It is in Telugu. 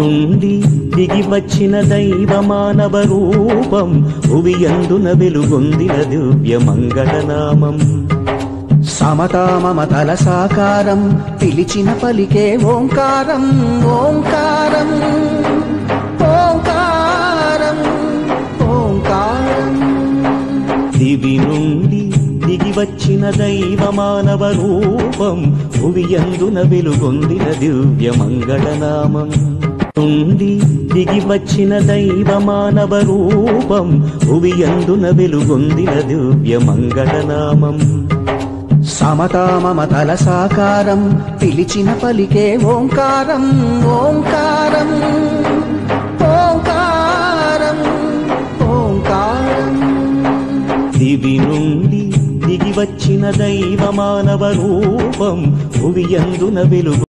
నుండి దిగి వచ్చిన దైవ మానవ రూపం భువియందున వెలుగొందిన దివ్య మంగళనామం సమతా మమతల సాకారం పిలిచిన పలికే ఓంకారం ఓంకారం ఓంకారం ఓంకారం దివి నుండి దిగి వచ్చిన దైవ మానవ రూపం భువియందున వెలుగొందిన దివ్య మంగళనామం నుండి దిగి వచ్చిన దైవ మానవ రూపం భువియందున వెలుగొందిన దివ్య మంగళనామం సమతా మమతల సాకారం పిలిచిన పలికే ఓంకారం ఓంకారం ఓంకారం ఓంకారం దివి నుండి దిగి వచ్చిన దైవ మానవ రూపం భువియందున వెలుగు